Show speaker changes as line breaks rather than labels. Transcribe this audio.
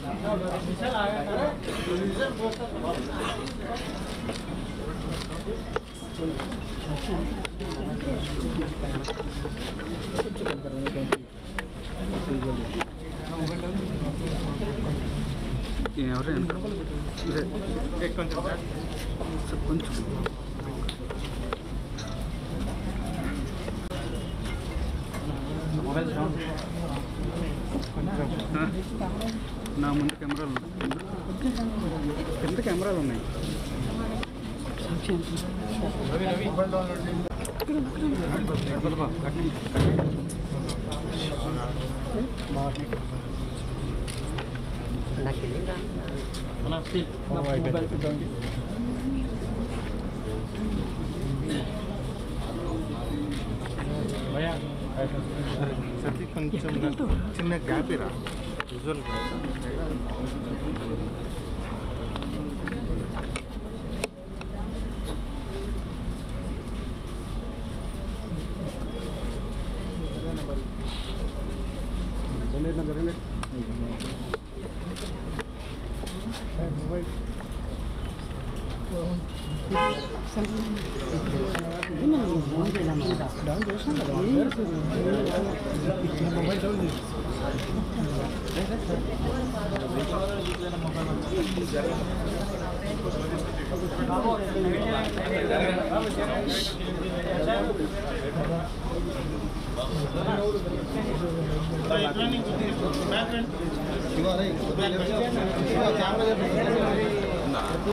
ఎవరు ఇదే
కొంచెం
సార్ కొంచెం ఆ, నా ముందు కెమెరాలు ఉన్నాయి. కింద కెమెరాలు ఉన్నాయి
సతి కొంచెం నాకు చిన్న గ్యాప్ ఇరా విజువల్
కెమెరా